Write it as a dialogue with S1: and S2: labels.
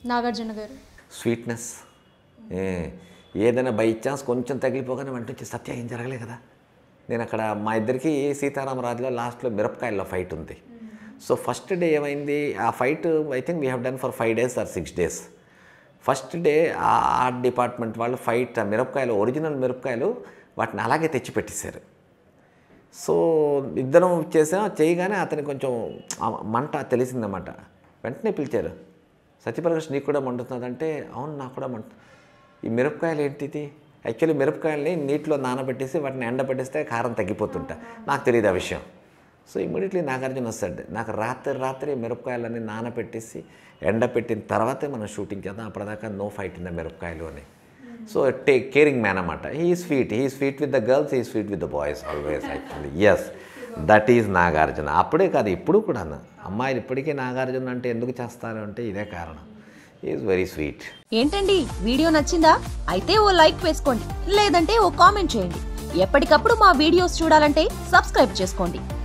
S1: నాగార్జున గారు
S2: స్వీట్నెస్ ఏ ఏదైనా by chance కొంచెం తగిలిపోగానే వెంట వచ్చి సత్య ఏం జరగలే కదా నేను అక్కడ మా ఇద్దరికి సీతారామరాజులో లాస్ట్లో మిరపకాయల్లో ఫైట్ ఉంది సో ఫస్ట్ డే ఏమైంది ఆ fight I think we have done for five days or six days first day ఆ ఆర్ట్ డిపార్ట్మెంట్ వాళ్ళు ఫైట్ ఆ మిరపకాయలు ఒరిజినల్ మిరపకాయలు వాటిని అలాగే తెచ్చి పెట్టేశారు సో ఇద్దరం చేసాం చేయగానే అతనికి కొంచెం ఆ మంట తెలిసిందన్నమాట వెంటనే పిలిచారు సత్యప్రకాష్ నీకు కూడా మండుతుందంటే అవును నాకు కూడా మంట ఈ మిరపకాయలు ఏంటిది యాక్చువల్లీ మిరపకాయల్ని నీటిలో నానబెట్టేసి వాటిని ఎండబెట్టేస్తే కారం తగ్గిపోతుంటా నాకు తెలియదు ఆ విషయం సో ఇమ్మీడియట్లీ నాగార్జున వస్తాడు నాకు రాత్రి రాత్రి మిరపకాయలన్నీ నానబెట్టేసి ఎండబెట్టిన తర్వాతే మనం షూటింగ్ చేద్దాం అప్పటిదాకా నో ఫైట్ ఇన్ ద మిరపకాయలు అని సో టేక్ కేరింగ్ మ్యాన్ అనమాట he sweet he sweet with the girls he sweet with the boys always actually yes that is Nagarjuna అప్పుడే కాదు ఇప్పుడు కూడా అమ్మాయిలు ఇప్పటికీ నాగార్జున అంటే ఎందుకు చేస్తారు అంటే ఇదే కారణం ఈజ్ వెరీ స్వీట్
S3: ఏంటండి వీడియో నచ్చిందా అయితే ఓ లైక్ వేసుకోండి లేదంటే ఓ కామెంట్ చేయండి ఎప్పటికప్పుడు మా వీడియోస్ చూడాలంటే సబ్స్క్రైబ్ చేసుకోండి